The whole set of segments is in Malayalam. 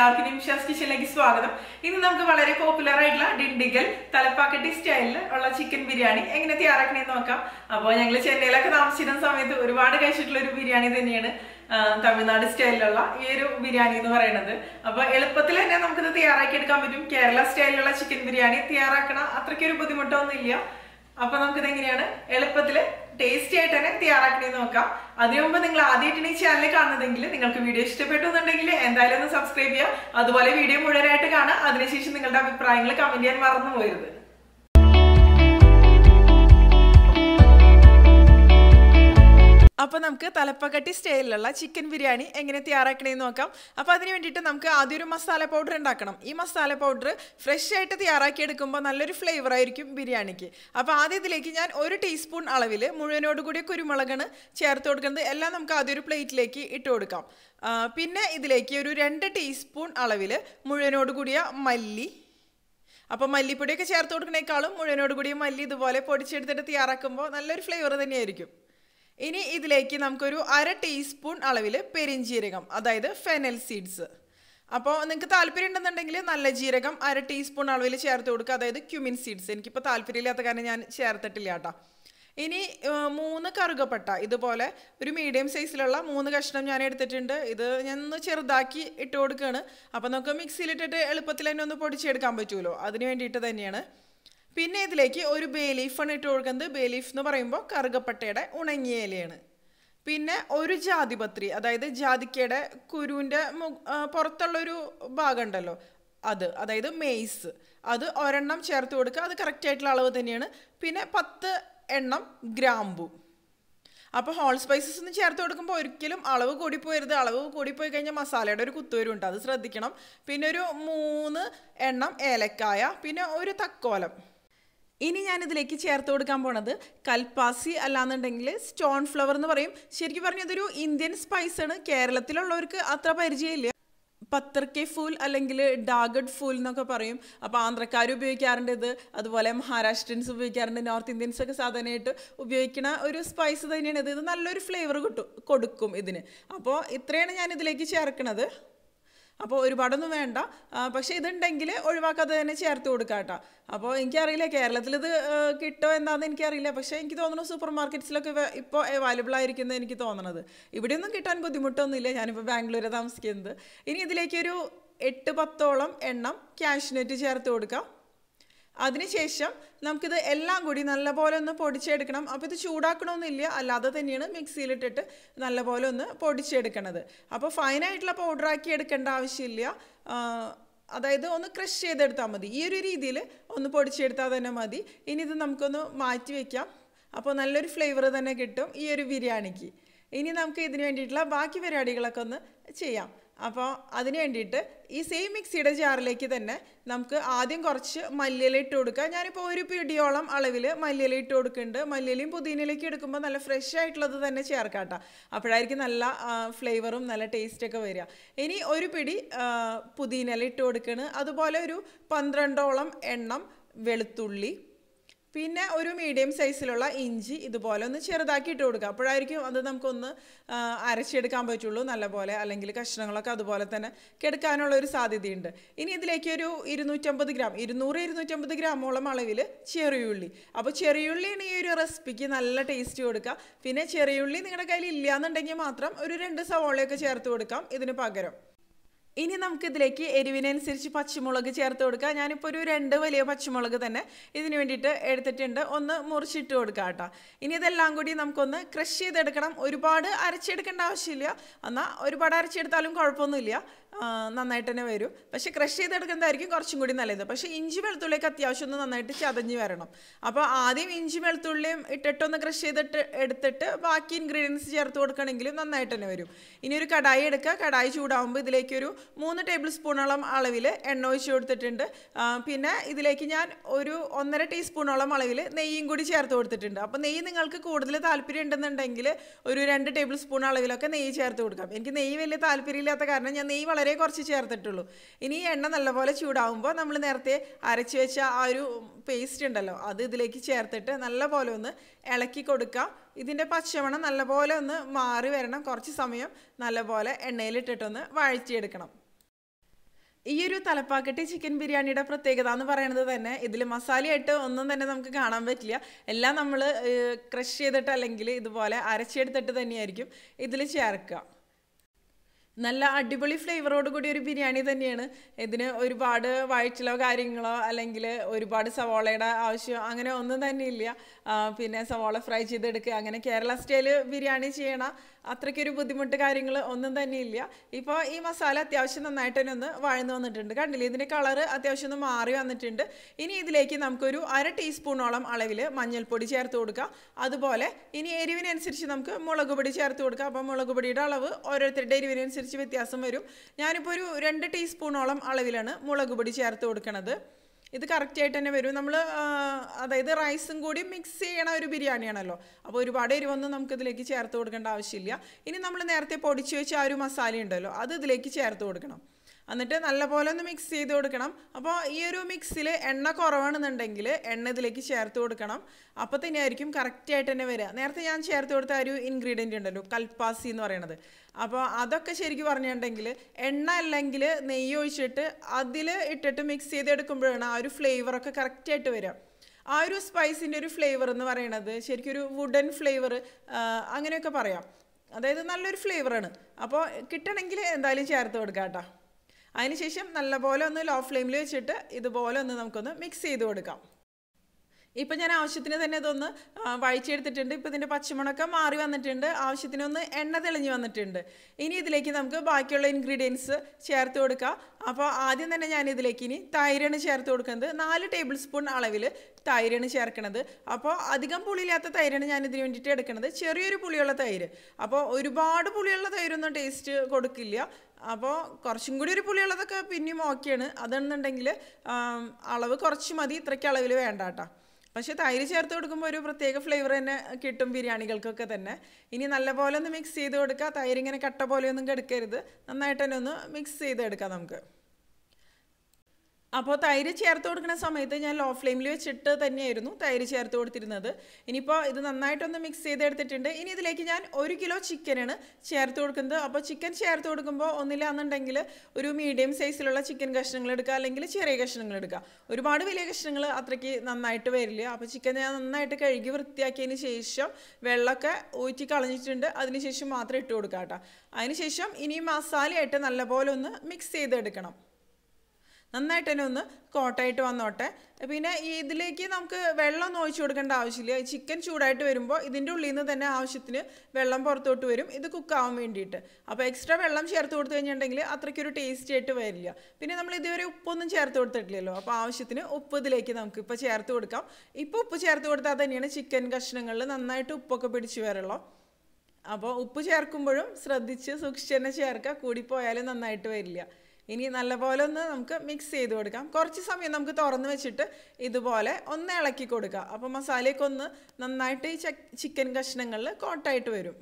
എല്ലാവർക്കും നിമിഷാസ് കിച്ചണിലേക്ക് സ്വാഗതം ഇന്ന് നമുക്ക് വളരെ പോപ്പുലർ ആയിട്ടുള്ള ഡിണ്ടിഗൽ തലപ്പാക്കട്ടി സ്റ്റൈലിൽ ഉള്ള ചിക്കൻ ബിരിയാണി എങ്ങനെ തയ്യാറാക്കണമെന്ന് നോക്കാം അപ്പോൾ ഞങ്ങൾ ചെന്നൈയിലൊക്കെ താമസിച്ചിരുന്ന സമയത്ത് ഒരുപാട് കഴിച്ചിട്ടുള്ള ഒരു ബിരിയാണി തന്നെയാണ് ആ, തമിഴ്നാട് സ്റ്റൈലിലുള്ള ഈ ഒരു ബിരിയാണി എന്ന് പറയുന്നത് അപ്പൊ എളുപ്പത്തിൽ തന്നെ നമുക്കിത് തയ്യാറാക്കി എടുക്കാൻ പറ്റും കേരള സ്റ്റൈലിലുള്ള ചിക്കൻ ബിരിയാണി തയ്യാറാക്കണ അത്രയ്ക്കൊരു ബുദ്ധിമുട്ടൊന്നും ഇല്ല അപ്പൊ നമുക്കിത് എങ്ങനെയാണ് എളുപ്പത്തിൽ ടേസ്റ്റി ആയിട്ട് തന്നെ തയ്യാറാക്കണേന്ന് നോക്കാം അതിനു മുമ്പ് നിങ്ങൾ ആദ്യമായിട്ടാണ് ഈ ചാനൽ കാണുന്നതെങ്കിൽ നിങ്ങൾക്ക് വീഡിയോ ഇഷ്ടപ്പെട്ടു എന്നുണ്ടെങ്കിൽ എന്തായാലും ഒന്ന് സബ്സ്ക്രൈബ് ചെയ്യുക അതുപോലെ വീഡിയോ മുഴുവനായിട്ട് കാണുക അതിനുശേഷം നിങ്ങളുടെ അഭിപ്രായങ്ങൾ കമന്റ് ചെയ്യാൻ മറന്നു പോകരുത് അപ്പൊ നമുക്ക് തലപ്പക്കട്ടി സ്റ്റൈലിലുള്ള ചിക്കൻ ബിരിയാണി എങ്ങനെ തയ്യാറാക്കണേന്ന് നോക്കാം അപ്പൊ അതിന് വേണ്ടിയിട്ട് നമുക്ക് ആദ്യം ഒരു മസാല പൗഡർ ഉണ്ടാക്കണം ഈ മസാല പൗഡർ ഫ്രഷ് ആയിട്ട് തയ്യാറാക്കി എടുക്കുമ്പോൾ നല്ലൊരു ഫ്ലേവർ ആയിരിക്കും ബിരിയാണിക്ക് അപ്പൊ ആദ്യം ഇതിലേക്ക് ഞാൻ ഒരു ടീസ്പൂൺ അളവിൽ മുഴുവനോട് കൂടിയ കുരുമുളകാണ് ചേർത്ത് കൊടുക്കുന്നത് എല്ലാം നമുക്ക് ആദ്യം ഒരു പ്ലേറ്റിലേക്ക് ഇട്ട് കൊടുക്കാം ആ, പിന്നെ ഇതിലേക്ക് ഒരു രണ്ട് ടീസ്പൂൺ അളവിൽ മുഴുവനോട് കൂടിയ മല്ലി അപ്പോൾ മല്ലിപ്പൊടിയൊക്കെ ചേർത്ത് കൊടുക്കണേക്കാളും മുഴുവനോട് കൂടിയ മല്ലി ഇതുപോലെ പൊടിച്ചെടുത്തിട്ട് തയ്യാറാക്കുമ്പോൾ നല്ലൊരു ഫ്ലേവർ തന്നെയായിരിക്കും ഇനി ഇതിലേക്ക് നമുക്കൊരു അര ടീസ്പൂൺ അളവിൽ പെരിഞ്ജീരകം അതായത് ഫെനൽ സീഡ്സ് അപ്പോൾ നിങ്ങൾക്ക് താല്പര്യം ഉണ്ടെന്നുണ്ടെങ്കിൽ നല്ല ജീരകം അര ടീസ്പൂൺ അളവിൽ ചേർത്ത് കൊടുക്കുക അതായത് ക്യുമിൻ സീഡ്സ് എനിക്കിപ്പോൾ താല്പര്യമില്ലാത്ത കാരണം ഞാൻ ചേർത്തിട്ടില്ല കേട്ടോ ഇനി ഏർ, മൂന്ന് കറുകപ്പട്ട ഇതുപോലെ ഒരു മീഡിയം സൈസിലുള്ള മൂന്ന് കഷ്ണം ഞാൻ എടുത്തിട്ടുണ്ട് ഇത് ഞാൻ ഒന്ന് ചെറുതാക്കി ഇട്ട് കൊടുക്കുകയാണ് അപ്പോൾ നമുക്ക് മിക്സിയിലിട്ടിട്ട് എളുപ്പത്തിൽ തന്നെ ഒന്ന് പൊടിച്ചെടുക്കാൻ പറ്റുമല്ലോ അതിന് വേണ്ടിയിട്ട് തന്നെയാണ് പിന്നെ ഇതിലേക്ക് ഒരു ബേ ലീഫാണ് ഇട്ട് കൊടുക്കുന്നത് ബേ ലീഫ് എന്ന് പറയുമ്പോൾ കറുകപ്പട്ടയുടെ ഉണങ്ങിയ ഇലയാണ് പിന്നെ ഒരു ജാതിപത്രി അതായത് ജാതിക്കയുടെ കുരുവിൻ്റെ മു ആ, പുറത്തുള്ളൊരു ഭാഗം ഉണ്ടല്ലോ അത് അതായത് മെയ്സ് അത് ഒരെണ്ണം ചേർത്ത് കൊടുക്കുക അത് കറക്റ്റ് ആയിട്ടുള്ള അളവ് തന്നെയാണ് പിന്നെ പത്ത് എണ്ണം ഗ്രാമ്പു അപ്പോൾ ഹോൾ സ്പൈസസ് ഒന്നും ചേർത്ത് കൊടുക്കുമ്പോൾ ഒരിക്കലും അളവ് കൂടിപ്പോയരുത് അളവ് കൂടിപ്പോയി കഴിഞ്ഞാൽ മസാലയുടെ ഒരു കുത്തുവരുണ്ട് അത് ശ്രദ്ധിക്കണം പിന്നെ ഒരു മൂന്ന് എണ്ണം ഏലക്കായ പിന്നെ ഒരു തക്കോലം ഇനി ഞാൻ ഇതിലേക്ക് ചേർത്ത് കൊടുക്കാൻ പോണത് കൽപ്പാസി അല്ലാന്നുണ്ടെങ്കിൽ സ്റ്റോൺ ഫ്ലവർ എന്ന് പറയും ശരിക്കും പറഞ്ഞാൽ ഇതൊരു ഇന്ത്യൻ സ്പൈസ് ആണ് കേരളത്തിലുള്ളവർക്ക് അത്ര പരിചയമില്ല പത്തർക്കെ ഫൂൽ അല്ലെങ്കിൽ ഡാഗഡ് ഫൂൽ എന്നൊക്കെ പറയും അപ്പോൾ ആന്ധ്രക്കാർ ഉപയോഗിക്കാറുണ്ട് ഇത് അതുപോലെ മഹാരാഷ്ട്രൻസ് ഉപയോഗിക്കാറുണ്ട് നോർത്ത് ഇന്ത്യൻസ് ഒക്കെ സാധാരണയായിട്ട് ഉപയോഗിക്കുന്ന ഒരു സ്പൈസ് തന്നെയാണ് ഇത് ഇത് നല്ലൊരു ഫ്ലേവർ കിട്ടും കൊടുക്കും ഇതിന് അപ്പോൾ ഇത്രയാണ് ഞാൻ ഇതിലേക്ക് ചേർക്കുന്നത് അപ്പോൾ ഒരുപാടൊന്നും വേണ്ട ആ, പക്ഷേ ഇതുണ്ടെങ്കിൽ ഒഴിവാക്കാതെ തന്നെ ചേർത്ത് കൊടുക്കാം കേട്ടോ അപ്പോൾ എനിക്കറിയില്ല കേരളത്തിൽ ഇത് ആ, കിട്ടുമോ എന്താണെന്ന് എനിക്കറിയില്ല പക്ഷേ എനിക്ക് തോന്നുന്നു സൂപ്പർ മാർക്കറ്റ്സിലൊക്കെ വെ- ഇപ്പോൾ അവൈലബിൾ ആയിരിക്കുന്നത് എനിക്ക് തോന്നണത് ഇവിടെയൊന്നും കിട്ടാൻ ബുദ്ധിമുട്ടൊന്നുമില്ല ഞാനിപ്പോൾ ബാംഗ്ലൂർ താമസിക്കുന്നത് ഇനി ഇതിലേക്കൊരു എട്ട് പത്തോളം എണ്ണം കാഷ്നറ്റ് ചേർത്ത് കൊടുക്കാം അതിനുശേഷം നമുക്കിത് എല്ലാം കൂടി നല്ലപോലെ ഒന്ന് പൊടിച്ചെടുക്കണം അപ്പോൾ ഇത് ചൂടാക്കണമെന്നില്ല അല്ലാതെ തന്നെയാണ് മിക്സിയിലിട്ടിട്ട് നല്ലപോലെ ഒന്ന് പൊടിച്ചെടുക്കണത് അപ്പോൾ ഫൈനായിട്ടുള്ള പൗഡറാക്കി എടുക്കേണ്ട ആവശ്യമില്ല ആ, അതായത് ഒന്ന് ക്രഷ് ചെയ്തെടുത്താൽ മതി ഈ ഒരു രീതിയിൽ ഒന്ന് പൊടിച്ചെടുത്താൽ തന്നെ മതി ഇനി ഇത് നമുക്കൊന്ന് മാറ്റി വയ്ക്കാം അപ്പോൾ നല്ലൊരു ഫ്ലേവർ തന്നെ കിട്ടും ഈ ഒരു ബിരിയാണിക്ക് ഇനി നമുക്ക് ഇതിന് വേണ്ടിയിട്ടുള്ള ബാക്കി പരിപാടികളൊക്കെ ഒന്ന് ചെയ്യാം അപ്പോൾ അതിന് വേണ്ടിയിട്ട് ഈ സെയിം മിക്സിയുടെ ജാറിലേക്ക് തന്നെ നമുക്ക് ആദ്യം കുറച്ച് മല്ലിയില ഇട്ട് കൊടുക്കുക ഞാനിപ്പോൾ ഒരു പിടിയോളം അളവിൽ മല്ലിയില ഇട്ട് കൊടുക്കുന്നുണ്ട് മല്ലിയിലയും പുതിനയിലേക്ക് എടുക്കുമ്പോൾ നല്ല ഫ്രഷ് ആയിട്ടുള്ളത് തന്നെ ചേർക്കാം കേട്ടോ അപ്പോഴായിരിക്കും നല്ല ഫ്ലേവറും നല്ല ടേസ്റ്റൊക്കെ വരിക ഇനി ഒരു പിടി ആ, പുതിനയില ഇട്ട് കൊടുക്കണ് അതുപോലെ ഒരു പന്ത്രണ്ടോളം എണ്ണം വെളുത്തുള്ളി പിന്നെ ഒരു മീഡിയം സൈസിലുള്ള ഇഞ്ചി ഇതുപോലെ ഒന്ന് ചെറുതാക്കി ഇട്ട് കൊടുക്കുക അപ്പോഴായിരിക്കും അത് നമുക്കൊന്ന് ആ, അരച്ചെടുക്കാൻ പറ്റുള്ളൂ നല്ലപോലെ അല്ലെങ്കിൽ കഷ്ണങ്ങളൊക്കെ അതുപോലെ തന്നെ കെടുക്കാനുള്ള ഒരു സാധ്യതയുണ്ട് ഇനി ഇതിലേക്ക് ഒരു ഇരുന്നൂറ്റമ്പത് ഗ്രാം ഇരുന്നൂറ് ഇരുന്നൂറ്റമ്പത് ഗ്രാമോളം അളവിൽ ചെറിയുള്ളി അപ്പോൾ ചെറിയുള്ളിയാണ് ഈ ഒരു റെസിപ്പിക്ക് നല്ല ടേസ്റ്റ് കൊടുക്കുക പിന്നെ ചെറിയുള്ളി നിങ്ങളുടെ കയ്യിൽ ഇല്ലയെന്നുണ്ടെങ്കിൽ മാത്രം ഒരു രണ്ട് സവോളയൊക്കെ ചേർത്ത് കൊടുക്കാം ഇതിന് പകരം ഇനി നമുക്ക് ഇതിലേക്ക് എരിവിനനുസരിച്ച് പച്ചമുളക് ചേർത്ത് കൊടുക്കുക ഞാനിപ്പോൾ ഒരു രണ്ട് വലിയ പച്ചമുളക് തന്നെ ഇതിന് വേണ്ടിയിട്ട് എടുത്തിട്ടുണ്ട് ഒന്ന് മുറിച്ചിട്ട് കൊടുക്കുക കേട്ടോ ഇനി ഇതെല്ലാം കൂടി നമുക്കൊന്ന് ക്രഷ് ചെയ്തെടുക്കണം ഒരുപാട് അരച്ചെടുക്കേണ്ട ആവശ്യമില്ല എന്നാൽ ഒരുപാട് അരച്ചെടുത്താലും കുഴപ്പമൊന്നുമില്ല ആ, നന്നായിട്ട് തന്നെ വരും പക്ഷെ ക്രഷ് ചെയ്തെടുക്കുന്നതായിരിക്കും കുറച്ചും കൂടി നല്ലത് പക്ഷേ ഇഞ്ചി വെളുത്തുള്ളിയൊക്കെ അത്യാവശ്യം ഒന്ന് നന്നായിട്ട് ചതഞ്ഞ് വരണം അപ്പോൾ ആദ്യം ഇഞ്ചി വെളുത്തുള്ളിയും ഇട്ടിട്ടൊന്ന് ക്രഷ് ചെയ്തിട്ട് എടുത്തിട്ട് ബാക്കി ഇൻഗ്രീഡിയൻസ് ചേർത്ത് കൊടുക്കണമെങ്കിലും നന്നായിട്ട് തന്നെ വരും ഇനി ഒരു കടായി എടുക്കുക കടായി ചൂടാകുമ്പോൾ ഇതിലേക്കൊരു മൂന്ന് ടേബിൾ സ്പൂണോളം അളവിൽ എണ്ണ ഒഴിച്ച് കൊടുത്തിട്ടുണ്ട് ആ, പിന്നെ ഇതിലേക്ക് ഞാൻ ഒരു ഒന്നര ടീസ്പൂണോളം അളവിൽ നെയ്യും കൂടി ചേർത്ത് കൊടുത്തിട്ടുണ്ട് അപ്പോൾ നെയ്യ് നിങ്ങൾക്ക് കൂടുതൽ താല്പര്യം ഉണ്ടെന്നുണ്ടെങ്കിൽ ഒരു രണ്ട് ടേബിൾ സ്പൂൺ അളവിലൊക്കെ നെയ്യ് ചേർത്ത് കൊടുക്കാം എനിക്ക് നെയ്യ് വലിയ താല്പര്യമില്ലാത്ത കാരണം ഞാൻ നെയ്യ് വളരെ കുറച്ച് ചേർത്തിട്ടുള്ളൂ ഇനി ഈ എണ്ണ നല്ലപോലെ ചൂടാവുമ്പോൾ നമ്മൾ നേരത്തെ അരച്ച് വെച്ച ആ ഒരു പേസ്റ്റ് ഉണ്ടല്ലോ അത് ഇതിലേക്ക് ചേർത്തിട്ട് നല്ലപോലെ ഒന്ന് ഇളക്കി കൊടുക്കുക ഇതിൻ്റെ പച്ചമണം നല്ലപോലെ ഒന്ന് മാറി വരണം കുറച്ച് സമയം നല്ലപോലെ എണ്ണയിലിട്ടിട്ടൊന്ന് വഴറ്റിയെടുക്കണം ഈ ഒരു തലപ്പാക്കട്ടി ചിക്കൻ ബിരിയാണിയുടെ പ്രത്യേകത എന്ന് പറയുന്നത് തന്നെ ഇതിൽ മസാലയായിട്ട് ഒന്നും തന്നെ നമുക്ക് കാണാൻ പറ്റില്ല എല്ലാം നമ്മൾ ക്രഷ് ചെയ്തിട്ട് അല്ലെങ്കിൽ ഇതുപോലെ അരച്ചെടുത്തിട്ട് തന്നെയായിരിക്കും ഇതിൽ ചേർക്കുക നല്ല അടിപൊളി ഫ്ലേവറോട് കൂടി ഒരു ബിരിയാണി തന്നെയാണ് ഇതിന് ഒരുപാട് വഴറ്റിലോ കാര്യങ്ങളോ അല്ലെങ്കിൽ ഒരുപാട് സവോളയുടെ ആവശ്യം അങ്ങനെ ഒന്നും തന്നെ ഇല്ല ആ, പിന്നെ സവോള ഫ്രൈ ചെയ്തെടുക്കുക അങ്ങനെ കേരള സ്റ്റൈൽ ബിരിയാണി ചെയ്യണ അത്രയ്ക്കൊരു ബുദ്ധിമുട്ട് കാര്യങ്ങൾ ഒന്നും തന്നെ ഇല്ല ഇപ്പോൾ ഈ മസാല അത്യാവശ്യം നന്നായിട്ട് തന്നെ ഒന്ന് വഴന്ന് വന്നിട്ടുണ്ട് കണ്ടില്ലേ ഇതിൻ്റെ കളറ് അത്യാവശ്യം ഒന്ന് മാറി വന്നിട്ടുണ്ട് ഇനി ഇതിലേക്ക് നമുക്കൊരു അര ടീസ്പൂണോളം അളവിൽ മഞ്ഞൾപ്പൊടി ചേർത്ത് കൊടുക്കാം അതുപോലെ ഇനി എരിവിനനുസരിച്ച് നമുക്ക് മുളക് പൊടി ചേർത്ത് കൊടുക്കാം അപ്പോൾ മുളക് പൊടിയുടെ അളവ് ഓരോരുത്തരുടെ എരിവിനനുസരിച്ച് വ്യത്യാസം വരും ഞാനിപ്പോൾ ഒരു രണ്ട് ടീസ്പൂണോളം അളവിലാണ് മുളക് പൊടി ചേർത്ത് കൊടുക്കണത് ഇത് കറക്റ്റ് ആയിട്ട് തന്നെ വരും നമ്മൾ അതായത് റൈസും കൂടി മിക്സ് ചെയ്യണ ഒരു ബിരിയാണിയാണല്ലോ അപ്പോൾ ഒരുപാട് എരിവൊന്നും നമുക്ക് ഇതിലേക്ക് ചേർത്ത് കൊടുക്കേണ്ട ആവശ്യമില്ല ഇനി നമ്മൾ നേരത്തെ പൊടിച്ചു വെച്ച ആ ഒരു മസാല ഉണ്ടല്ലോ അത് ഇതിലേക്ക് ചേർത്ത് കൊടുക്കണം എന്നിട്ട് നല്ലപോലെ ഒന്ന് മിക്സ് ചെയ്ത് കൊടുക്കണം അപ്പോൾ ഈ ഒരു മിക്സിൽ എണ്ണ കുറവാണെന്നുണ്ടെങ്കിൽ എണ്ണ ഇതിലേക്ക് ചേർത്ത് കൊടുക്കണം അപ്പോൾ തന്നെയായിരിക്കും കറക്റ്റായിട്ട് തന്നെ വരിക നേരത്തെ ഞാൻ ചേർത്ത് കൊടുത്ത ആ ഒരു ഇൻഗ്രീഡിയൻ്റ് ഉണ്ടല്ലോ കൽപ്പാസി എന്ന് പറയുന്നത് അപ്പോൾ അതൊക്കെ ശരിക്കും പറഞ്ഞിട്ടുണ്ടെങ്കിൽ എണ്ണ അല്ലെങ്കിൽ നെയ്യ് ഒഴിച്ചിട്ട് അതിൽ ഇട്ടിട്ട് മിക്സ് ചെയ്തെടുക്കുമ്പോഴാണ് ആ ഒരു ഫ്ലേവറൊക്കെ കറക്റ്റായിട്ട് വരിക ആ ഒരു സ്പൈസിൻ്റെ ഒരു ഫ്ലേവർ എന്ന് പറയുന്നത് ശരിക്കും ഒരു വുഡൻ ഫ്ലേവർ അങ്ങനെയൊക്കെ പറയാം അതായത് നല്ലൊരു ഫ്ലേവറാണ് അപ്പോൾ കിട്ടണമെങ്കിൽ എന്തായാലും ചേർത്ത് കൊടുക്കാം കേട്ടോ അതിനുശേഷം നല്ലപോലെ ഒന്ന് ലോ ഫ്ലെയിമിൽ വെച്ചിട്ട് ഇതുപോലെ ഒന്ന് നമുക്കൊന്ന് മിക്സ് ചെയ്ത് കൊടുക്കാം ഇപ്പം ഞാൻ ആവശ്യത്തിന് തന്നെ ഇതൊന്ന് ആ, വഴിച്ചെടുത്തിട്ടുണ്ട് ഇപ്പം ഇതിൻ്റെ പച്ചമുളക്കം മാറി വന്നിട്ടുണ്ട് ആവശ്യത്തിനൊന്ന് എണ്ണ തെളിഞ്ഞ് വന്നിട്ടുണ്ട് ഇനി ഇതിലേക്ക് നമുക്ക് ബാക്കിയുള്ള ഇൻഗ്രീഡിയൻസ് ചേർത്ത് കൊടുക്കാം അപ്പോൾ ആദ്യം തന്നെ ഞാൻ ഇതിലേക്ക് ഇനി തൈരാണ് ചേർത്ത് കൊടുക്കുന്നത് നാല് ടേബിൾ സ്പൂൺ അളവിൽ തൈരാണ് ചേർക്കണത് അപ്പോൾ അധികം പുളിയില്ലാത്ത തൈരാണ് ഞാൻ ഇതിന് വേണ്ടിയിട്ട് എടുക്കുന്നത് ചെറിയൊരു പുളിയുള്ള തൈര് അപ്പോൾ ഒരുപാട് പുളിയുള്ള തൈരൊന്നും ടേസ്റ്റ് കൊടുക്കില്ല അപ്പോൾ കുറച്ചും കൂടി ഒരു പുളിയുള്ളതൊക്കെ പിന്നെയും ഓക്കെയാണ് അതെന്നുണ്ടെങ്കിൽ ആം, അളവ് കുറച്ച് മതി ഇത്രയ്ക്ക് അളവിൽ വേണ്ട കേട്ടോ പക്ഷേ തൈര് ചേർത്ത് കൊടുക്കുമ്പോൾ ഒരു പ്രത്യേക ഫ്ലേവർ തന്നെ കിട്ടും ബിരിയാണികൾക്കൊക്കെ തന്നെ ഇനി നല്ലപോലെ ഒന്ന് മിക്സ് ചെയ്ത് കൊടുക്കുക തൈര് ഇങ്ങനെ കട്ട പോലെയൊന്നും കെടുക്കരുത് നന്നായിട്ട് തന്നെ ഒന്ന് മിക്സ് ചെയ്തെടുക്കാം നമുക്ക് അപ്പോൾ തൈര് ചേർത്ത് കൊടുക്കുന്ന സമയത്ത് ഞാൻ ലോ ഫ്ലെയിമിൽ വെച്ചിട്ട് തന്നെയായിരുന്നു തൈര് ചേർത്ത് കൊടുത്തിരുന്നത് ഇനിയിപ്പോൾ ഇത് നന്നായിട്ടൊന്ന് മിക്സ് ചെയ്തെടുത്തിട്ടുണ്ട് ഇനി ഇതിലേക്ക് ഞാൻ ഒരു കിലോ ചിക്കനാണ് ചേർത്ത് കൊടുക്കുന്നത് അപ്പോൾ ചിക്കൻ ചേർത്ത് കൊടുക്കുമ്പോൾ ഒന്നില്ലാന്നുണ്ടെങ്കിൽ ഒരു മീഡിയം സൈസിലുള്ള ചിക്കൻ കഷ്ണങ്ങൾ എടുക്കുക അല്ലെങ്കിൽ ചെറിയ കഷ്ണങ്ങൾ എടുക്കുക ഒരുപാട് വലിയ കഷ്ണങ്ങൾ അത്രയ്ക്ക് നന്നായിട്ട് വരില്ല അപ്പോൾ ചിക്കൻ ഞാൻ നന്നായിട്ട് കഴുകി വൃത്തിയാക്കിയതിന് ശേഷം വെള്ളമൊക്കെ ഊറ്റി കളഞ്ഞിട്ടുണ്ട് അതിനുശേഷം മാത്രം ഇട്ട് കൊടുക്കാം കേട്ടോ അതിനുശേഷം ഇനി മസാലയായിട്ട് നല്ലപോലെ ഒന്ന് മിക്സ് ചെയ്തെടുക്കണം നന്നായിട്ട് തന്നെ ഒന്ന് കോട്ടായിട്ട് വന്നോട്ടെ പിന്നെ ഈ ഇതിലേക്ക് നമുക്ക് വെള്ളം ഒന്നും ഒഴിച്ചു കൊടുക്കേണ്ട ആവശ്യമില്ല ഈ ചിക്കൻ ചൂടായിട്ട് വരുമ്പോൾ ഇതിൻ്റെ ഉള്ളിൽ നിന്ന് തന്നെ ആവശ്യത്തിന് വെള്ളം പുറത്തോട്ട് വരും ഇത് കുക്കാവാൻ വേണ്ടിയിട്ട് അപ്പോൾ എക്സ്ട്രാ വെള്ളം ചേർത്ത് കൊടുത്തു കഴിഞ്ഞിട്ടുണ്ടെങ്കിൽ അത്രയ്ക്കൊരു ടേസ്റ്റ് ആയിട്ട് വരില്ല പിന്നെ നമ്മൾ ഇതുവരെ ഉപ്പൊന്നും ചേർത്ത് കൊടുത്തിട്ടില്ലല്ലോ അപ്പോൾ ആവശ്യത്തിന് ഉപ്പ് ഇതിലേക്ക് നമുക്ക് ഇപ്പോൾ ചേർത്ത് കൊടുക്കാം ഇപ്പോൾ ഉപ്പ് ചേർത്ത് കൊടുത്താൽ തന്നെയാണ് ചിക്കൻ കഷ്ണങ്ങളിൽ നന്നായിട്ട് ഉപ്പൊക്കെ പിടിച്ചു വരുള്ളൂ അപ്പോൾ ഉപ്പ് ചേർക്കുമ്പോഴും ശ്രദ്ധിച്ച് സൂക്ഷിച്ച് തന്നെ ചേർക്കുക കൂടിപ്പോയാലും നന്നായിട്ട് വരില്ല ഇനി നല്ലപോലെ ഒന്ന് നമുക്ക് മിക്സ് ചെയ്ത് കൊടുക്കാം കുറച്ച് സമയം നമുക്ക് തുറന്ന് വെച്ചിട്ട് ഇതുപോലെ ഒന്ന് ഇളക്കി കൊടുക്കുക അപ്പോൾ മസാലയൊക്കെ ഒന്ന് നന്നായിട്ട് ഈ ചിക്കൻ കഷ്ണങ്ങളിൽ കോട്ടായിട്ട് വരും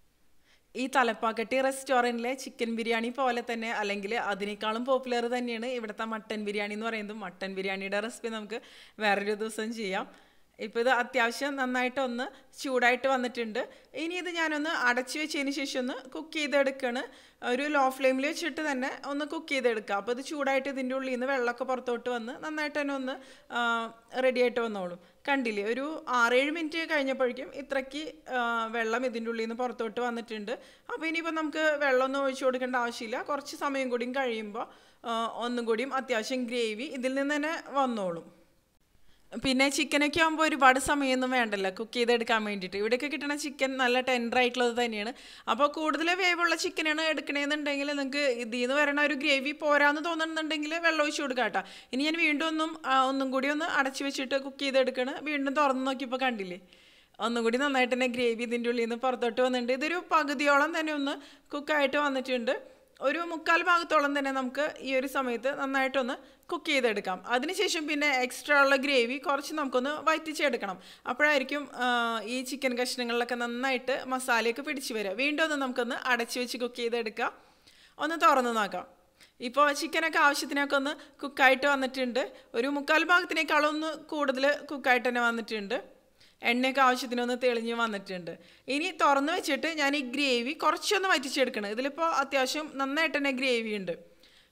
ഈ തലപ്പാക്കട്ടി റെസ്റ്റോറൻറ്റിലെ ചിക്കൻ ബിരിയാണി പോലെ തന്നെ അല്ലെങ്കിൽ അതിനേക്കാളും പോപ്പുലർ തന്നെയാണ് ഇവിടുത്തെ മട്ടൻ ബിരിയാണി എന്ന് പറയുന്നത് മട്ടൻ ബിരിയാണിയുടെ റെസിപ്പി നമുക്ക് വേറൊരു ദിവസം ചെയ്യാം ഇപ്പോൾ ഇത് അത്യാവശ്യം നന്നായിട്ട് ഒന്ന് ചൂടായിട്ട് വന്നിട്ടുണ്ട് ഇനി ഇത് ഞാനൊന്ന് അടച്ചു വെച്ചതിന് ശേഷം ഒന്ന് കുക്ക് ചെയ്തെടുക്കുകയാണ് ഒരു ലോ ഫ്ലെയിമിൽ വെച്ചിട്ട് തന്നെ ഒന്ന് കുക്ക് ചെയ്തെടുക്കുക അപ്പോൾ ഇത് ചൂടായിട്ട് ഇതിൻ്റെ ഉള്ളിൽ നിന്ന് വെള്ളമൊക്കെ പുറത്തോട്ട് വന്ന് നന്നായിട്ട് തന്നെ ഒന്ന് റെഡി ആയിട്ട് വന്നോളും കണ്ടില്ലേ ഒരു ആറേഴ് മിനിറ്റ് കഴിഞ്ഞപ്പോഴേക്കും ഇത്രയ്ക്ക് ആ, വെള്ളം ഇതിൻ്റെ ഉള്ളിൽ നിന്ന് പുറത്തോട്ട് വന്നിട്ടുണ്ട് അപ്പോൾ ഇനിയിപ്പോൾ നമുക്ക് വെള്ളമൊന്നും ഒഴിച്ചു കൊടുക്കേണ്ട ആവശ്യമില്ല കുറച്ച് സമയം കൂടിയും കഴിയുമ്പോൾ ആ, ഒന്നും കൂടിയും അത്യാവശ്യം ഗ്രേവി ഇതിൽ നിന്ന് തന്നെ വന്നോളും പിന്നെ ചിക്കനൊക്കെ ആകുമ്പോൾ ഒരുപാട് സമയമൊന്നും വേണ്ടല്ലോ കുക്ക് ചെയ്തെടുക്കാൻ വേണ്ടിയിട്ട് ഇവിടെയൊക്കെ കിട്ടുന്ന ചിക്കൻ നല്ല ടെൻഡർ ആയിട്ടുള്ളത് തന്നെയാണ് അപ്പോൾ കൂടുതൽ വേവുള്ള ചിക്കനാണ് എടുക്കണേന്നുണ്ടെങ്കിൽ നിങ്ങൾക്ക് ഇതിൽ നിന്ന് വരണ ഒരു ഗ്രേവി പോരാന്ന് തോന്നുന്നുണ്ടെങ്കിൽ വെള്ളം ഒഴിച്ച് കൊടുക്കാം കേട്ടോ ഇനി ഞാൻ വീണ്ടും ഒന്നും ആ, ഒന്നും കൂടി ഒന്ന് അടച്ചു വെച്ചിട്ട് കുക്ക് ചെയ്തെടുക്കണം വീണ്ടും തുറന്ന് നോക്കിയപ്പോൾ കണ്ടില്ലേ ഒന്നും കൂടി നന്നായിട്ട് തന്നെ ഗ്രേവി ഇതിൻ്റെ ഉള്ളിൽ നിന്ന് പുറത്തോട്ട് വന്നിട്ടുണ്ട് ഇതൊരു പകുതിയോളം തന്നെ ഒന്ന് കുക്കായിട്ട് വന്നിട്ടുണ്ട് ഒരു മുക്കാൽ ഭാഗത്തോളം തന്നെ നമുക്ക് ഈ ഒരു സമയത്ത് നന്നായിട്ടൊന്ന് കുക്ക് ചെയ്തെടുക്കാം അതിനുശേഷം പിന്നെ എക്സ്ട്രാ ഉള്ള ഗ്രേവി കുറച്ച് നമുക്കൊന്ന് വറ്റിച്ചെടുക്കണം അപ്പോഴായിരിക്കും ആ, ഈ ചിക്കൻ കഷ്ണങ്ങളിലൊക്കെ നന്നായിട്ട് മസാലയൊക്കെ പിടിച്ച് വരിക വീണ്ടും ഒന്ന് നമുക്കൊന്ന് അടച്ചു വെച്ച് കുക്ക് ചെയ്തെടുക്കാം ഒന്ന് തുറന്ന് നോക്കാം ഇപ്പോൾ ചിക്കനൊക്കെ ആവശ്യത്തിനൊക്കെ ഒന്ന് കുക്കായിട്ട് വന്നിട്ടുണ്ട് ഒരു മുക്കാൽ ഭാഗത്തിനേക്കാളും ഒന്ന് കൂടുതൽ കുക്കായിട്ട് തന്നെ വന്നിട്ടുണ്ട് എണ്ണയൊക്കെ ആവശ്യത്തിനൊന്ന് തെളിഞ്ഞ് വന്നിട്ടുണ്ട് ഇനി തുറന്ന് വെച്ചിട്ട് ഞാൻ ഈ ഗ്രേവി കുറച്ചൊന്ന് വറ്റിച്ചെടുക്കണം ഇതിലിപ്പോൾ അത്യാവശ്യം നന്നായിട്ട് തന്നെ ഗ്രേവി ഉണ്ട്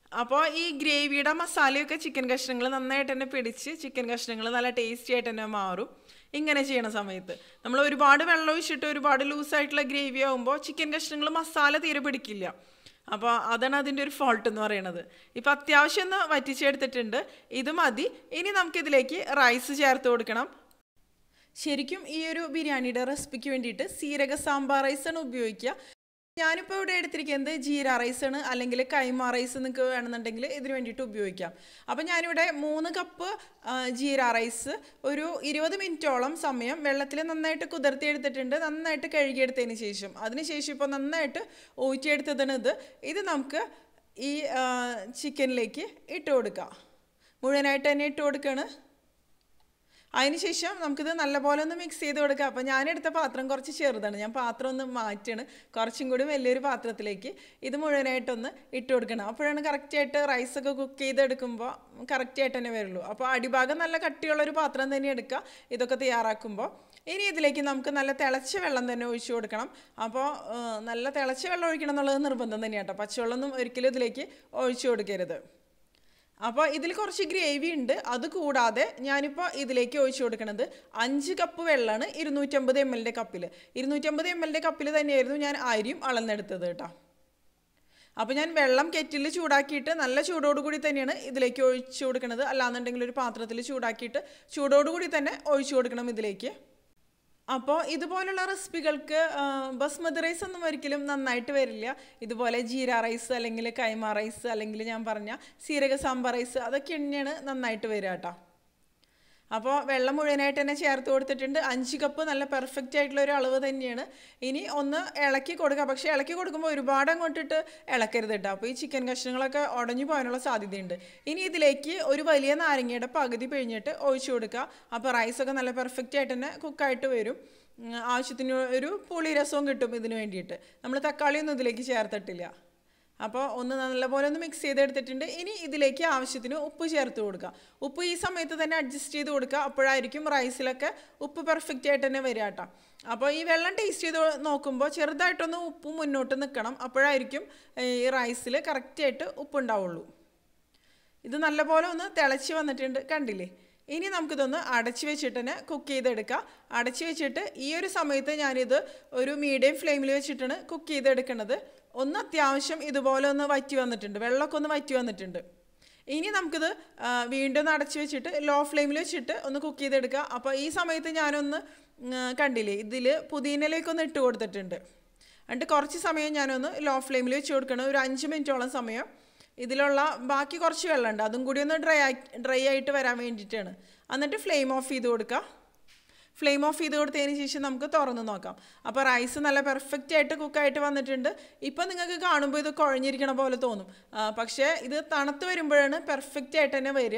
അപ്പോൾ ഈ ഗ്രേവിയുടെ മസാലയൊക്കെ ചിക്കൻ കഷ്ണങ്ങൾ നന്നായിട്ട് തന്നെ പിടിച്ച് ചിക്കൻ കഷ്ണങ്ങൾ നല്ല ടേസ്റ്റി ആയിട്ട് തന്നെ മാറും ഇങ്ങനെ ചെയ്യണ സമയത്ത് നമ്മൾ ഒരുപാട് വെള്ളം ഒഴിച്ചിട്ട് ഒരുപാട് ലൂസായിട്ടുള്ള ഗ്രേവി ആകുമ്പോൾ ചിക്കൻ കഷ്ണങ്ങൾ മസാല തീരെ പിടിക്കില്ല അപ്പോൾ അതാണ് അതിൻ്റെ ഒരു ഫോൾട്ട് എന്ന് പറയുന്നത് ഇപ്പം അത്യാവശ്യം ഒന്ന് വറ്റിച്ചെടുത്തിട്ടുണ്ട് ഇത് മതി ഇനി നമുക്കിതിലേക്ക് റൈസ് ചേർത്ത് കൊടുക്കണം ശരിക്കും ഈ ഒരു ബിരിയാണിയുടെ റെസിപ്പിക്ക് വേണ്ടിയിട്ട് സീരക സാമ്പാർ റൈസാണ് ഉപയോഗിക്കുക ഞാനിപ്പോൾ ഇവിടെ എടുത്തിരിക്കുന്നത് ജീര റൈസാണ് അല്ലെങ്കിൽ കൈമ റൈസ് നിങ്ങൾക്ക് വേണമെന്നുണ്ടെങ്കിൽ ഇതിന് വേണ്ടിയിട്ട് ഉപയോഗിക്കാം അപ്പം ഞാനിവിടെ മൂന്ന് കപ്പ് ജീര റൈസ് ഒരു ഇരുപത് മിനിറ്റോളം സമയം വെള്ളത്തിൽ നന്നായിട്ട് കുതിർത്തി എടുത്തിട്ടുണ്ട് നന്നായിട്ട് കഴുകിയെടുത്തതിന് ശേഷം അതിനുശേഷം ഇപ്പോൾ നന്നായിട്ട് ഊറ്റിയെടുത്തതാണ് ഇത് ഇത് നമുക്ക് ഈ ചിക്കനിലേക്ക് ഇട്ട് കൊടുക്കാം മുഴുവനായിട്ട് തന്നെ ഇട്ട് കൊടുക്കുകയാണ് അതിനുശേഷം നമുക്കിത് നല്ലപോലെ ഒന്ന് മിക്സ് ചെയ്ത് കൊടുക്കാം അപ്പോൾ ഞാനെടുത്ത പാത്രം കുറച്ച് ചെറുതാണ് ഞാൻ പാത്രം ഒന്ന് മാറ്റാണ് കുറച്ചും കൂടി വലിയൊരു പാത്രത്തിലേക്ക് ഇത് മുഴുവനായിട്ടൊന്ന് ഇട്ട് കൊടുക്കണം അപ്പോഴാണ് കറക്റ്റായിട്ട് റൈസൊക്കെ കുക്ക് ചെയ്തെടുക്കുമ്പോൾ കറക്റ്റായിട്ട് തന്നെ വരുള്ളൂ അപ്പോൾ അടിഭാഗം നല്ല കട്ടിയുള്ളൊരു പാത്രം തന്നെ എടുക്കുക ഇതൊക്കെ തയ്യാറാക്കുമ്പോൾ ഇനി ഇതിലേക്ക് നമുക്ക് നല്ല തിളച്ച വെള്ളം തന്നെ ഒഴിച്ചു കൊടുക്കണം അപ്പോൾ നല്ല തിളച്ച വെള്ളം ഒഴിക്കണം എന്നുള്ളത് നിർബന്ധം തന്നെയാണ് കേട്ടോ പച്ചവെള്ളമൊന്നും ഒരിക്കലും ഇതിലേക്ക് ഒഴിച്ചു കൊടുക്കരുത് അപ്പോൾ ഇതിൽ കുറച്ച് ഗ്രേവി ഉണ്ട് അത് കൂടാതെ ഞാനിപ്പോൾ ഇതിലേക്ക് ഒഴിച്ചു കൊടുക്കുന്നത് അഞ്ച് കപ്പ് വെള്ളമാണ് ഇരുന്നൂറ്റമ്പത് എം എല്ലിൻ്റെ കപ്പിൽ ഇരുന്നൂറ്റമ്പത് എം എല്ലിൻ്റെ കപ്പിൽ തന്നെയായിരുന്നു ഞാൻ അരിയും അളന്നെടുത്തത് കേട്ടോ അപ്പോൾ ഞാൻ വെള്ളം കെറ്റിൽ ചൂടാക്കിയിട്ട് നല്ല ചൂടോടുകൂടി തന്നെയാണ് ഇതിലേക്ക് ഒഴിച്ചു കൊടുക്കുന്നത് അല്ലാന്നുണ്ടെങ്കിൽ ഒരു പാത്രത്തിൽ ചൂടാക്കിയിട്ട് ചൂടോടുകൂടി തന്നെ ഒഴിച്ചു കൊടുക്കണം ഇതിലേക്ക് അപ്പോൾ ഇതുപോലുള്ള റെസിപ്പികൾക്ക് ബസ്മതി റൈസ് ഒന്നും ഒരിക്കലും നന്നായിട്ട് വരില്ല ഇതുപോലെ ജീര റൈസ് അല്ലെങ്കിൽ കൈമ റൈസ് അല്ലെങ്കിൽ ഞാൻ പറഞ്ഞ സീരക സാമ്പാർ റൈസ് അതൊക്കെ തന്നെയാണ് നന്നായിട്ട് വരിക കേട്ടോ അപ്പോൾ വെള്ളം മുഴുവനായിട്ട് തന്നെ ചേർത്ത് കൊടുത്തിട്ടുണ്ട് അഞ്ച് കപ്പ് നല്ല പെർഫെക്റ്റ് ആയിട്ടുള്ള ഒരു അളവ് തന്നെയാണ് ഇനി ഒന്ന് ഇളക്കി കൊടുക്കുക പക്ഷേ ഇളക്കി കൊടുക്കുമ്പോൾ ഒരുപാട് അങ്ങോട്ടിട്ട് ഇളക്കരുത് കേട്ടോ അപ്പോൾ ഈ ചിക്കൻ കഷ്ണങ്ങളൊക്കെ ഉടഞ്ഞു പോകാനുള്ള സാധ്യതയുണ്ട് ഇനി ഇതിലേക്ക് ഒരു വലിയ നാരങ്ങയുടെ പകുതി പിഴിഞ്ഞിട്ട് ഒഴിച്ചു കൊടുക്കുക അപ്പോൾ റൈസൊക്കെ നല്ല പെർഫെക്റ്റ് ആയിട്ട് തന്നെ കുക്കായിട്ട് വരും ആവശ്യത്തിന് ഒരു പുളി രസവും കിട്ടും ഇതിന് വേണ്ടിയിട്ട് നമ്മൾ തക്കാളിയൊന്നും ഇതിലേക്ക് ചേർത്തിട്ടില്ല അപ്പോൾ ഒന്ന് നല്ലപോലെ ഒന്ന് മിക്സ് ചെയ്തെടുത്തിട്ടുണ്ട് ഇനി ഇതിലേക്ക് ആവശ്യത്തിന് ഉപ്പ് ചേർത്ത് കൊടുക്കുക ഉപ്പ് ഈ സമയത്ത് തന്നെ അഡ്ജസ്റ്റ് ചെയ്ത് കൊടുക്കുക അപ്പോഴായിരിക്കും റൈസിലൊക്കെ ഉപ്പ് പെർഫെക്റ്റ് ആയിട്ട് തന്നെ വരിക കേട്ടോ അപ്പോൾ ഈ വെള്ളം ടേസ്റ്റ് ചെയ്ത് നോക്കുമ്പോൾ ചെറുതായിട്ടൊന്ന് ഉപ്പ് മുന്നോട്ട് നിൽക്കണം അപ്പോഴായിരിക്കും ഈ റൈസിൽ കറക്റ്റായിട്ട് ഉപ്പ് ഉണ്ടാവുള്ളൂ ഇത് നല്ലപോലെ ഒന്ന് തിളച്ച് വന്നിട്ടുണ്ട് കണ്ടില്ലേ ഇനി നമുക്കിതൊന്ന് അടച്ച് വെച്ചിട്ട് തന്നെ കുക്ക് ചെയ്തെടുക്കാം അടച്ച് വെച്ചിട്ട് ഈ ഒരു സമയത്ത് ഞാനിത് ഒരു മീഡിയം ഫ്ലെയിമിൽ വെച്ചിട്ടാണ് കുക്ക് ചെയ്തെടുക്കുന്നത് ഒന്ന് അത്യാവശ്യം ഇതുപോലെ ഒന്ന് വറ്റി വന്നിട്ടുണ്ട് വെള്ളമൊക്കെ ഒന്ന് വറ്റി വന്നിട്ടുണ്ട് ഇനി നമുക്കിത് വീണ്ടും ഒന്ന് അടച്ച് വെച്ചിട്ട് ലോ ഫ്ലെയിമിൽ വെച്ചിട്ട് ഒന്ന് കുക്ക് ചെയ്തെടുക്കുക അപ്പോൾ ഈ സമയത്ത് ഞാനൊന്ന് കണ്ടില്ലേ ഇതിൽ പുതിനയിലേക്കൊന്ന് ഇട്ട് കൊടുത്തിട്ടുണ്ട് എന്നിട്ട് കുറച്ച് സമയം ഞാനൊന്ന് ലോ ഫ്ലെയിമിൽ വെച്ച് കൊടുക്കണം ഒരു അഞ്ച് മിനിറ്റോളം സമയം ഇതിലുള്ള ബാക്കി കുറച്ച് വെള്ളമുണ്ട് അതും കൂടി ഒന്ന് ഡ്രൈ ആയി ഡ്രൈ ആയിട്ട് വരാൻ വേണ്ടിയിട്ടാണ് എന്നിട്ട് ഫ്ലെയിം ഓഫ് ചെയ്ത് കൊടുക്കുക ഫ്ലെയിം ഓഫ് ചെയ്ത് കൊടുത്തതിന് ശേഷം നമുക്ക് തുറന്ന് നോക്കാം അപ്പോൾ റൈസ് നല്ല പെർഫെക്റ്റ് ആയിട്ട് കുക്കായിട്ട് വന്നിട്ടുണ്ട് ഇപ്പം നിങ്ങൾക്ക് കാണുമ്പോൾ ഇത് കുഴഞ്ഞിരിക്കണ പോലെ തോന്നും പക്ഷേ ഇത് തണുത്ത് വരുമ്പോഴാണ് പെർഫെക്റ്റ് ആയിട്ട് തന്നെ വരിക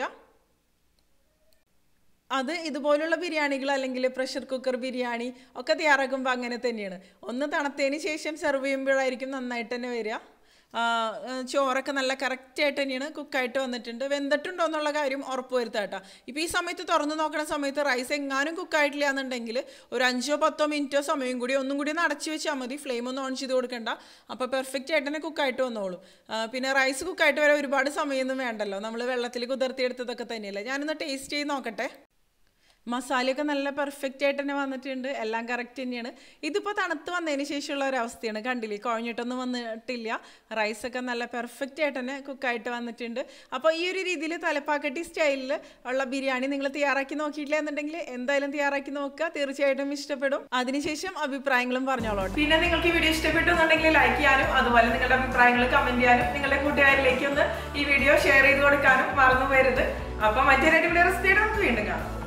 അത് ഇതുപോലുള്ള ബിരിയാണികൾ അല്ലെങ്കിൽ പ്രഷർ കുക്കർ ബിരിയാണി ഒക്കെ തയ്യാറാക്കുമ്പോൾ അങ്ങനെ തന്നെയാണ് ഒന്ന് തണുത്തതിന് ശേഷം സെർവ് ചെയ്യുമ്പോഴായിരിക്കും നന്നായിട്ട് തന്നെ വരിക ചോറൊക്കെ നല്ല കറക്റ്റായിട്ട് തന്നെയാണ് കുക്കായിട്ട് വന്നിട്ടുണ്ട് വെന്തിട്ടുണ്ടോ എന്നുള്ള കാര്യം ഉറപ്പ് വരുത്തുക കേട്ടോ ഇപ്പോൾ ഈ സമയത്ത് തുറന്ന് നോക്കുന്ന സമയത്ത് റൈസ് എങ്ങാനും കുക്കായിട്ടില്ല എന്നുണ്ടെങ്കിൽ ഒരു അഞ്ചോ പത്തോ മിനിറ്റോ സമയം കൂടി ഒന്നും കൂടി ഒന്ന് അടച്ച് വെച്ചാൽ മതി ഫ്ലെയിം ഒന്നും ഓൺ ചെയ്ത് കൊടുക്കണ്ട അപ്പോൾ പെർഫെക്റ്റ് ആയിട്ട് തന്നെ കുക്കായിട്ട് വന്നോളും പിന്നെ റൈസ് കുക്കായിട്ട് വരെ ഒരുപാട് സമയമൊന്നും വേണ്ടല്ലോ നമ്മൾ വെള്ളത്തിൽ കുതിർത്തിയെടുത്തതൊക്കെ തന്നെയല്ലേ ഞാനൊന്ന് ടേസ്റ്റ് ചെയ്ത് നോക്കട്ടെ മസാലയൊക്കെ നല്ല പെർഫെക്റ്റ് ആയിട്ട് തന്നെ വന്നിട്ടുണ്ട് എല്ലാം കറക്റ്റ് തന്നെയാണ് ഇതിപ്പോൾ തണുത്ത് വന്നതിന് ശേഷമുള്ള ഒരു അവസ്ഥയാണ് കണ്ടില്ലേ കുഴഞ്ഞിട്ടൊന്നും വന്നിട്ടില്ല റൈസൊക്കെ നല്ല പെർഫെക്റ്റ് ആയിട്ട് തന്നെ കുക്കായിട്ട് വന്നിട്ടുണ്ട് അപ്പോൾ ഈ ഒരു രീതിയിൽ തലപ്പാക്കട്ടി സ്റ്റൈലിൽ ഉള്ള ബിരിയാണി നിങ്ങൾ തയ്യാറാക്കി നോക്കിയിട്ടില്ല എന്നുണ്ടെങ്കിൽ എന്തായാലും തയ്യാറാക്കി നോക്കുക തീർച്ചയായിട്ടും ഇഷ്ടപ്പെടും അതിനുശേഷം അഭിപ്രായങ്ങളും പറഞ്ഞോളൂ പിന്നെ നിങ്ങൾക്ക് ഈ വീഡിയോ ഇഷ്ടപ്പെട്ടു എന്നുണ്ടെങ്കിൽ ലൈക്ക് ചെയ്യാനും അതുപോലെ നിങ്ങളുടെ അഭിപ്രായങ്ങൾ കമന്റ് ചെയ്യാനും നിങ്ങളുടെ കൂട്ടുകാരിലേക്ക് ഒന്ന് ഈ വീഡിയോ ഷെയർ ചെയ്ത് കൊടുക്കാനും മറന്നു പോരുത് അപ്പം മറ്റൊരു അടിപൊളി റെസിപ്പിയായിട്ട് നമുക്ക് വീണ്ടും കാണാം